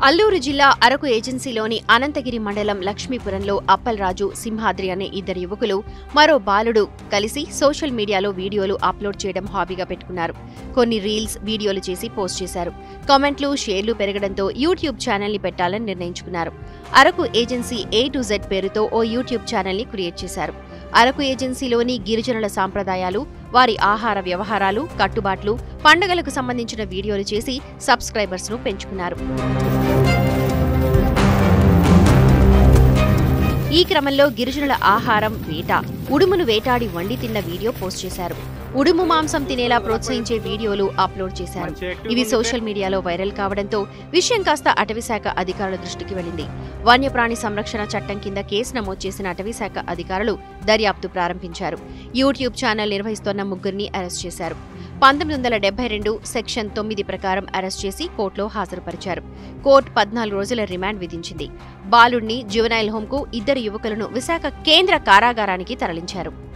అల్లూరు జిల్లా అరకు ఏజెన్సీలోని అనంతగిరి మండలం లక్ష్మీపురంలో అప్పల్రాజు సింహాద్రి అనే ఇద్దరు యువకులు మరో బాలుడు కలిసి సోషల్ మీడియాలో వీడియోలు అప్లోడ్ చేయడం హాబీగా పెట్టుకున్నారు కొన్ని రీల్స్ వీడియోలు చేసి పోస్ట్ చేశారు కామెంట్లు షేర్లు పెరగడంతో యూట్యూబ్ ఛానల్ని పెట్టాలని నిర్ణయించుకున్నారు Araku agency A to Z పేరుతో ఓ యూట్యూబ్ ఛానల్ని క్రియేట్ చేశారు అరకు ఏజెన్సీలోని గిరిజనుల సాంప్రదాయాలు వారి ఆహార వ్యవహారాలు కట్టుబాట్లు పండుగలకు సంబంధించిన వీడియోలు చేసి సబ్స్క్రైబర్స్ ను పెంచుకున్నారు ఈ క్రమంలో గిరిజనుల ఆహారం వేట ఉడుమును వేటాడి వండి తిన్న వీడియో పోస్ట్ చేశారు ఉడుము మాంసం తినేలా ప్రోత్సహించే వీడియోలు అప్లోడ్ చేశారు ఇవి సోషల్ మీడియాలో వైరల్ కావడంతో విషయం కాస్త అటవీశాఖ అధికారుల దృష్టికి వెళ్లింది వన్యప్రాణి సంరక్షణ చట్టం కింద కేసు నమోదు చేసిన అటవీశాఖ అధికారులు దర్యాప్తు ప్రారంభించారు యూట్యూబ్ ఛానల్ నిర్వహిస్తోన్న ముగ్గురిని అరెస్ట్ చేశారు పంతొమ్మిది వందల డెబ్బై రెండు సెక్షన్ తొమ్మిది ప్రకారం అరెస్ట్ చేసి కోర్టులో హాజరుపరిచారు కోర్టు పద్నాలుగు రోజుల రిమాండ్ విధించింది బాలుడిని జువెనైల్ హోంకు ఇద్దరు యువకులను విశాఖ కేంద్ర కారాగారానికి తరలించారు